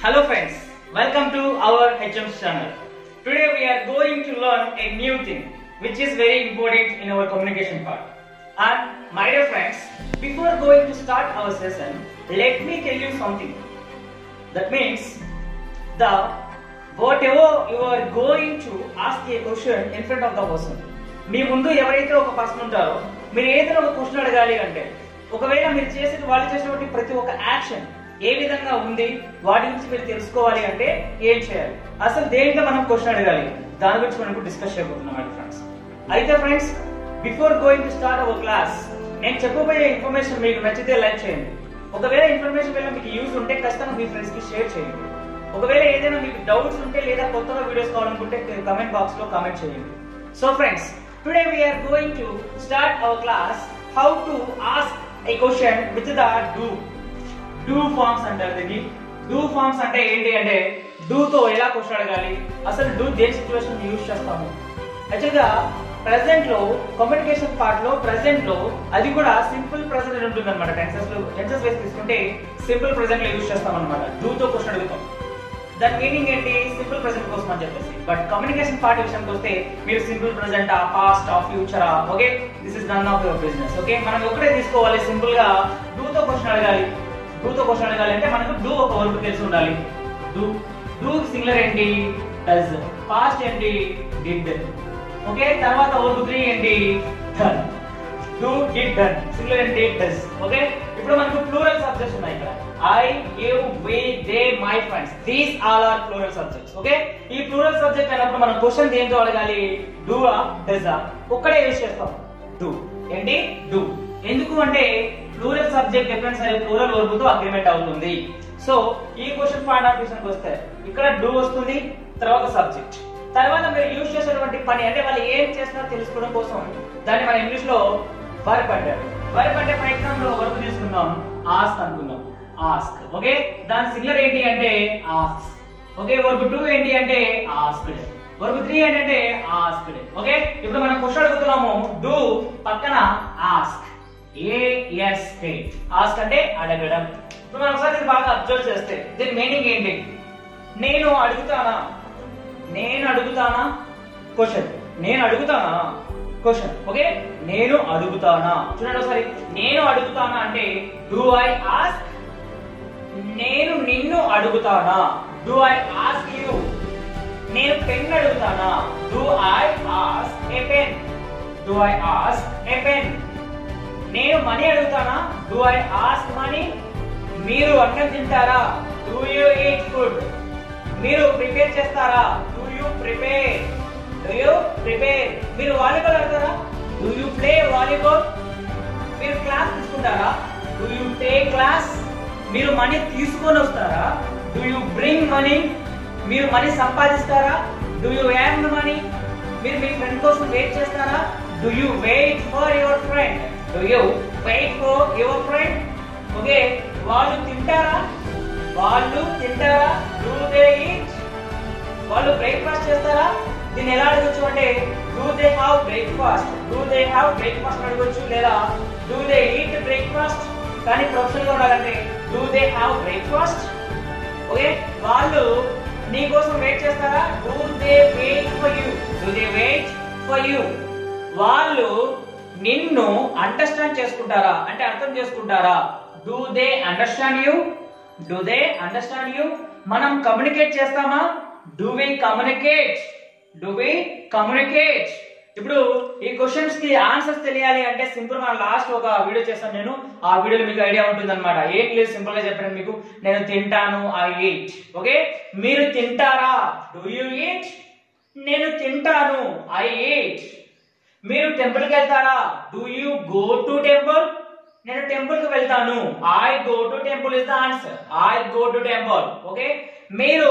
Hello friends, welcome to our HM channel. Today we are going to learn a new thing which is very important in our communication part. And my dear friends, before going to start our session, let me tell you something. That means the whatever you are going to ask a question in front of the person. మీ ముందు ఎవరైతే ఒక person ఉంటారో మీరు ఏదైనా ఒక question అడగాలి అంటే ఒకవేళ మీరు చేసిన వాళ్ళు చేసినటువంటి ప్రతి ఒక్క యాక్షన్ ఏ విధంగా ఉంది వాటి గురించి మీరు తెలుసుకోవాలి అంటే ఏం చేయాలి అసలు దేనితో మనం క్వశ్చన్ అడగాలి దాని గురించి మనం డిస్కస్ చేయబోతున్నాం ఫ్రెండ్స్ అయితే friends before going to start our class నేను చెప్పబోయే ఇన్ఫర్మేషన్ మీకు నచ్చితే లైక్ చేయండి ఒకవేళ ఇన్ఫర్మేషన్ వల్ల మీకు యూజ్ ఉంటే ఖచ్చితంగా మీ ఫ్రెండ్స్ కి షేర్ చేయండి ఒకవేళ ఏదైనా మీకు డౌట్స్ ఉంటే లేదా కొత్తగా వీడియోస్ కావాలనుకుంటే కమెంట్ బాక్స్ లో కామెంట్ చేయండి so friends today we are going to start our class how to ask a question with the do do forms అంటారు దీన్ని డూ ఫార్మ్స్ అంటే ఏంటి అంటే డూ తో ఎలా క్వశ్చన్ అడగాలి అసలు డూ దేని సిచ్యువేషన్ యూజ్ చేస్తాము యాక్చువల్గా ప్రెసెంట్ లో కమ్యూనికేషన్ పార్ట్ లో ప్రెసెంట్ లో అది కూడా సింపుల్ ప్రెసెంట్ ఉంటుంది అనమాట టెన్సెస్ లో టెన్సెస్ వేసి తీసుకుంటే సింపుల్ ప్రెసెంట్ లో యూజ్ చేస్తాం అనమాట డూ తో క్వశ్చన్ అడుగుతాం దాని మీనింగ్ ఏంటి సింపుల్ ప్రెసెంట్ కోసం అని చెప్పేసి బట్ కమ్యూనికేషన్ పార్ట్ విషయానికి వస్తే మీరు simple present ah past ah future okay this is none of your business okay మనం ఒకటే తీసుకోవాలి సింపుల్ గా డూ తో క్వశ్చన్ అడగాలి డూ తో క్వశ్చన్ అడగాలి అంటే మనకు డూ ఒక వర్క్ తెలిసి ఉండాలి డూ డూ సింగులర్ ఏంటి డస్ పాస్ట్ ఏంటి డిడ్ ఓకే తర్వాత వర్క్ త్రీ ఏంటి done do did done singular ఏంటి డస్ ఓకే ఇప్పుడు మనకు ప్లూరల్ సబ్జెక్ట్స్ ఉన్నాయి ఇక్కడ I you we they my friends these all are plural subjects okay ఈ ప్లూరల్ సబ్జెక్ట్ అయినప్పుడు మనం క్వశ్చన్ దేంతో అడగాలి డూ ఆ డస్ ఆ ఒక్కడే యూజ్ చేస్తాం డూ ఏంటి డూ ఎందుకు అంటే ప్లూరల్ సబ్జెక్ట్ ఎప్పుడైనా సరే ప్లూరల్ వర్బ్ తో అగ్రిమెంట్ అవుతుంది సో ఈ క్వశ్చన్ పాయింట్ ఆఫ్ విషయానికి వస్తే ఇక్కడ డూ వస్తుంది తర్వాత సబ్జెక్ట్ తర్వాత మీరు యూజ్ చేసేటువంటి పని అంటే వాళ్ళు ఏం చేస్తున్నారో తెలుసుకోవడం కోసం దాన్ని మన ఇంగ్లీష్ లో వర్క్ అంటారు వర్క్ అంటే ఫర్ ఎగ్జాంపుల్ వర్క్ తీసుకుందాం ఆస్క్ అనుకుందాం ఆస్క్ ఓకే దాని సింగులర్ ఏంటి అంటే ఆస్క్ ఓకే వర్బ్ టూ ఏంటి అంటే ఆస్క్డ్ వర్బ్ త్రీ ఏంటంటే ఆస్క్డ్ ఓకే ఇప్పుడు మనం క్వశ్చన్ అడుగుతున్నాము డూ పక్కన ఆస్క్ ఏఎస్కే ఆస్క్ అంటే అడగడం ఇప్పుడు మనం ఒకసారి ఇది బాగా అబ్జర్వ్ చేస్తే దీని మీనింగ్ ఏంటి నేను అడుగుతానా నేను అడుగుతానా క్వశ్చన్ నేను అడుగుతానా క్వశ్చన్ ఓకే నేను అడుగుతానా చూడండి ఒకసారి నేను అడుగుతానా అంటే డూ ఐ ఆస్క్ నేను నిన్ను అడుగుతానా డూ ఐ ఆస్క్ యు నేను పెన్ అడుగుతానా do I ask a pen do I ask a pen నేను మనీ అడుగుతానా డూ ఐ ఆస్క్ మనీ మీరు అన్నం తింటారా డూ యూ ఈట్ ఫుడ్ మీరు ప్రిపేర్ చేస్తారా do you prepare do you prepare మీరు వాలీబాల్ ఆడతారా డూ యూ ప్లే వాలీబాల్ మీరు క్లాస్ తీసుకుంటారా డూ యూ టేక్ క్లాస్ మీరు మనీ తీసుకొని వస్తారా డూ యూ బ్రింగ్ మనీ మీరు money సంపాదిస్తారా do you earn money మీరు మీ ఫ్రెండ్ కోసం వెయిట్ చేస్తారా do you wait for your friend do you wait for your friend okay వాళ్ళు తింటారా వాళ్ళు తింటారా డూ దే ఈట్ వాళ్ళు బ్రేక్ఫాస్ట్ చేస్తారా దీన్ని ఎలా అడగచ్చు అంటే do they have breakfast do they have breakfast అడగచ్చు లేదా డూ దే ఈట్ బ్రేక్ఫాస్ట్ కానీ ప్రొఫెషనల్ గా ఉండాలంటే do they have breakfast okay వాళ్ళు నీ కోసం వెయిట్ చేస్తారా do they wait for you do they wait for you వాళ్ళు నిన్ను అండర్స్టాండ్ చేసుకుంటారా అంటే అర్థం చేసుకుంటారా do they understand you do they understand you మనం కమ్యూనికేట్ చేస్తామా do we communicate do we communicate ఇప్పుడు ఈ క్వశ్చన్స్ కి ఆన్సర్స్ తెలియాలి అంటే సింపుల్ గా లాస్ట్ ఒక వీడియో చేస్తాను నేను ఆ వీడియోలో మీకు ఐడియా ఉంటుంది అనమాట ఏం లేదు సింపుల్ గా చెప్పాను మీకు నేను తింటాను ఐ ఈట్ ఓకే మీరు తింటారా డూ యూ ఈట్ నేను తింటాను ఐ ఈట్ మీరు టెంపుల్ కి వెళ్తారా do you go to temple నేను టెంపుల్ కి వెళ్తాను I go to temple is the answer I go to temple okay మీరు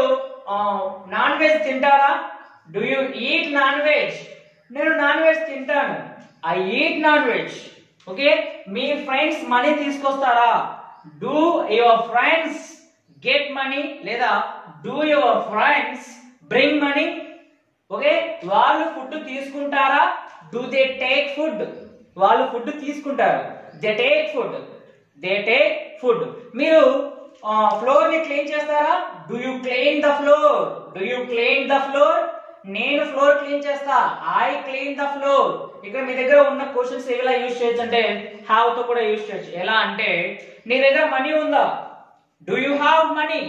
నాన్ వెజ్ తింటారా do you eat non veg నేను నాన్ వెజ్ తింటాను I eat non veg okay మీ friends money తీసుకొస్తారా do your friends get money లేదా do your friends bring money okay వాళ్ళు food తీసుకుంటారా do they take food వాళ్ళు food తీసుకుంటారు they take food they take food మీరు floor ని clean చేస్తారా do you clean the floor do you clean the floor నేను floor clean చేస్తా I clean the floor ఇక్కడ మీ దగ్గర ఉన్న క్వశ్చన్స్ ఎలా యూజ్ చేయొచ్చు అంటే హ్యావ్ తో కూడా యూజ్ చేయొచ్చు ఎలా అంటే నీ దగ్గర మనీ ఉందా do you have money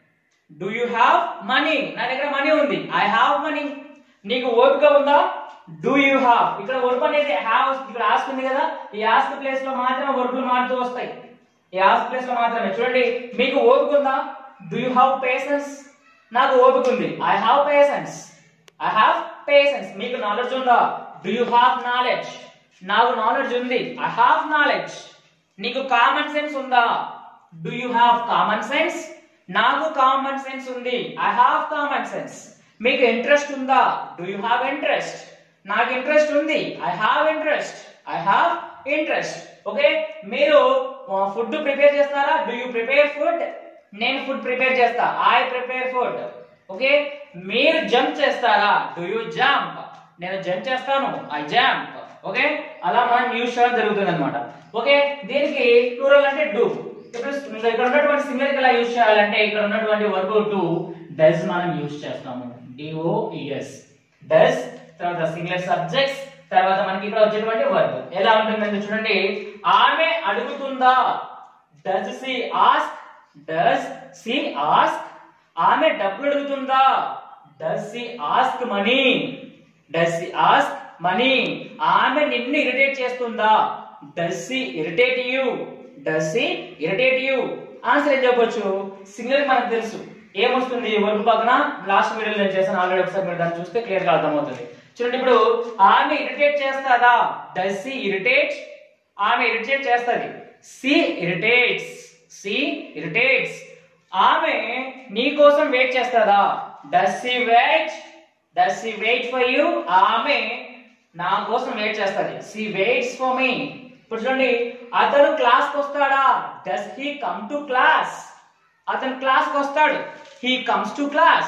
do you have money నా దగ్గర మనీ ఉంది ఐ హ్యావ్ మనీ నీకు ఓపిక ఉందా డూ యూ హ్యావ్ ఇక్కడ వర్క్ అనేది హ్యావ్ ఇక్కడ ఆస్క్ ఉంది కదా ఈ ఆస్క్ ప్లేస్ లో మాత్రమే వర్కులు మారుతూ వస్తాయి ఈ ఆస్క్ ప్లేస్ లో మాత్రమే చూడండి మీకు ఓపిక ఉందా డూ యూ హ్యావ్ పేషెన్స్ నాకు ఓపిక ఉంది I have patience I have patience మీకు నాలెడ్జ్ ఉందా డూ యూ హ్యావ్ నాలెడ్జ్ నాకు నాలెడ్జ్ ఉంది ఐ హ్యావ్ నాలెడ్జ్ నీకు కామన్ సెన్స్ ఉందా do you have common sense నాకు కామన్ సెన్స్ ఉంది ఐ హ్యావ్ కామన్ సెన్స్ మీకు ఇంట్రెస్ట్ ఉందా డూ యూ హ్యావ్ ఇంట్రెస్ట్ నాకు ఇంట్రెస్ట్ ఉంది I have interest I have interest okay మీరు ఫుడ్ ప్రిపేర్ చేస్తారా డూ యూ ప్రిపేర్ ఫుడ్ నేను ఫుడ్ ప్రిపేర్ చేస్తా ఐ ప్రిపేర్ ఫుడ్ ఓకే మీరు జంప్ చేస్తారా డూ యూ జంప్ నేను జంప్ చేస్తాను ఐ జంప్ ఓకే అలా మనం యూజ్ చేయడం జరుగుతుంది అనమాట ఓకే దీనికి ప్లూరల్ అంటే డూ ఇప్పుడు ఇక్కడ ఉన్నటువంటి సింగులర్ ఎలా యూజ్ చేయాలంటే ఇక్కడ ఉన్నటువంటి వర్బ్ టు డస్ మనం యూజ్ చేస్తాము డిఓఈఎస్ డస్ తర్వాత సింగులర్ సబ్జెక్ట్స్ తర్వాత మనకి ఇక్కడ వచ్చేటువంటి వర్బ్ ఎలా ఉంటుందంటే చూడండి ఆమె అడుగుతుందా does she ask does she ask ఆమె డబ్బులు అడుగుతుందా does she ask money does she ask money ఆమె నిన్ను ఇరిటేట్ చేస్తుందా does she irritate you does she irritate you answer ఏం చెప్పొచ్చు సింగిల్ మనకు తెలుసు ఏమొస్తుంది వర్బ్ పక్కన లాస్ట్ వీడియోలో నేను చేశాను ఆల్రెడీ ఒకసారి మీరు దాన్ని చూస్తే క్లియర్ గా అర్థమవుతుంది చూడండి ఇప్పుడు ఆమె ఇరిటేట్ చేస్తాదా డస్ సి ఇరిటేట్ ఆమె ఇరిటేట్ చేస్తది సి ఇరిటేట్స్ సి ఇరిటేట్స్ ఆమె నీ కోసం వెయిట్ చేస్తుందా does she wait does she wait for you ఆమె నా కోసం వెయిట్ చేస్తుంది సి వెయిట్స్ ఫర్ మీ ఇప్పుడు చూడండి అతను క్లాస్ కి వస్తాడా does he come to class అతను క్లాస్ కి వస్తాడు హీ కమ్స్ టు క్లాస్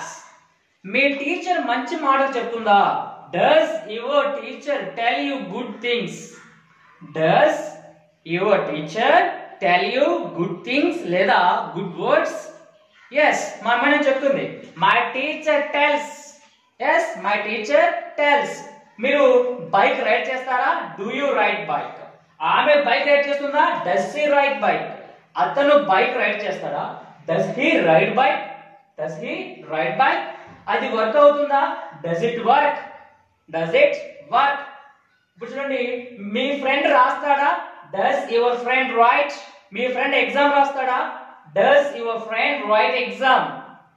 మీ టీచర్ మంచి మాటలు చెప్తుందా does your teacher tell you good things does your teacher tell you good things లేదా గుడ్ వర్డ్స్ ఎస్ మా అమ్మాయి చెప్తుంది my teacher tells yes my teacher tells మీరు బైక్ రైడ్ చేస్తారా డూ యూ రైడ్ బైక్ ఆమె బైక్ రైడ్ చేస్తుందా does he ride bike అతను bike ride చేస్తాడా does he ride bike does he ride bike అది వర్క్ అవుతుందా does it work does it work ఇప్పుడు చూడండి మీ ఫ్రెండ్ రాస్తాడా డస్ యువర్ ఫ్రెండ్ రైట్ మీ ఫ్రెండ్ ఎగ్జామ్ రాస్తాడా does your friend write exam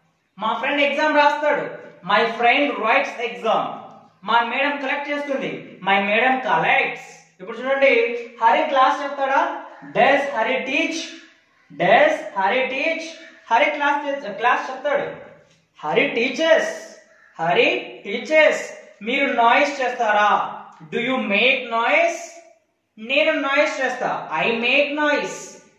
మా ఫ్రెండ్ ఎగ్జామ్ రాస్తాడు మై ఫ్రెండ్ రైట్స్ ఎగ్జామ్ మా మేడం కలెక్ట్ చేస్తుంది మై మేడం కలెక్ట్స్ ఇప్పుడు చూడండి హరి క్లాస్ చెప్తాడా does Hari teach does Hari teach Hari class class చెప్తాడు హరి టీచర్స్ హరి టీచర్స్ మీరు నాయిస్ చేస్తారా డు యు మేక్ నాయిస్ నేను నాయిస్ చేస్తా ఐ మేక్ నాయిస్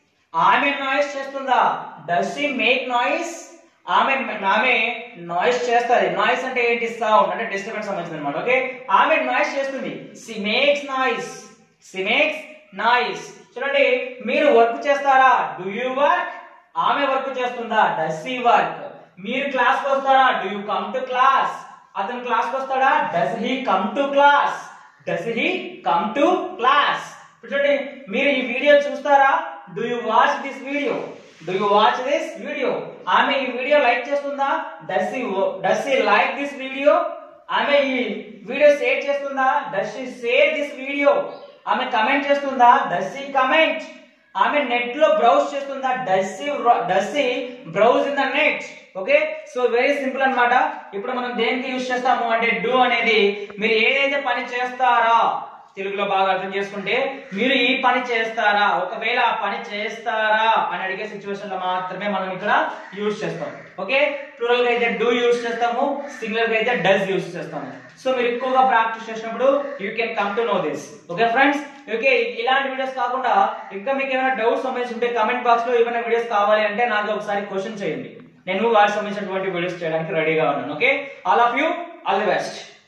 ఆమె నాయిస్ చేస్తుందా డస్ షీ మేక్ నాయిస్ ఆమె ఆమె నాయిస్ చేస్తుంది నాయిస్ అంటే ఏంటి సౌండ్ అంటే డిస్టర్బెన్స్ సంబంధించింది అనమాట ఓకే ఆమె నాయిస్ చేస్తుంది she makes noise she makes noise చూడండి మీరు వర్క్ చేస్తారా డు యూ వర్క్ ఆమె వర్క్ చేస్తుందా డస్ హీ వర్క్ మీరు క్లాస్ కి వస్తారా do you come to class అతను క్లాస్ కి వస్తాడా does he come to class does he come to class చూడండి మీరు ఈ వీడియో చూస్తారా do you watch this video do you watch this video ఆమె ఈ వీడియో లైక్ చేస్తుందా does does like this video ఆమె ఈ వీడియో షేర్ చేస్తుందా డస్ షేర్ దిస్ వీడియో ఆమె కమెంట్ చేస్తుందా డస్ కమెంట్ ఆమె నెట్ లో బ్రౌజ్ చేస్తుందా does does browse in the net okay so very simple అన్నమాట ఇప్పుడు మనం దేనికి యూజ్ చేస్తాము అంటే డూ అనేది మీరు ఏదైతే పని చేస్తారా తెలుగులో బాగా అర్థం చేసుకుంటే మీరు ఈ పని చేస్తారా ఒకవేళ ఆ పని చేస్తారా అని అడిగే సిచ్యువేషన్ లో మాత్రమే మనం ఇక్కడ యూజ్ చేస్తాం ఓకే ప్లూరల్ గా అయితే డూ యూజ్ చేస్తాము సింగులర్ గా అయితే డస్ యూజ్ చేస్తాము సో మీరు ఎక్కువగా ప్రాక్టీస్ చేసినప్పుడు you can come to know this okay friends okay ఇలాంటి వీడియోస్ కాకుండా ఇంకా మీకు ఏమైనా డౌట్స్ సంబంధించి ఉంటే కమెంట్ బాక్స్ లో ఏమైనా వీడియోస్ కావాలి అంటే నాకు ఒకసారి క్వశ్చన్ చేయండి నేను వాటికి సంబంధించినటువంటి వీడియోస్ చేయడానికి రెడీగా ఉన్నాను okay all of you all the best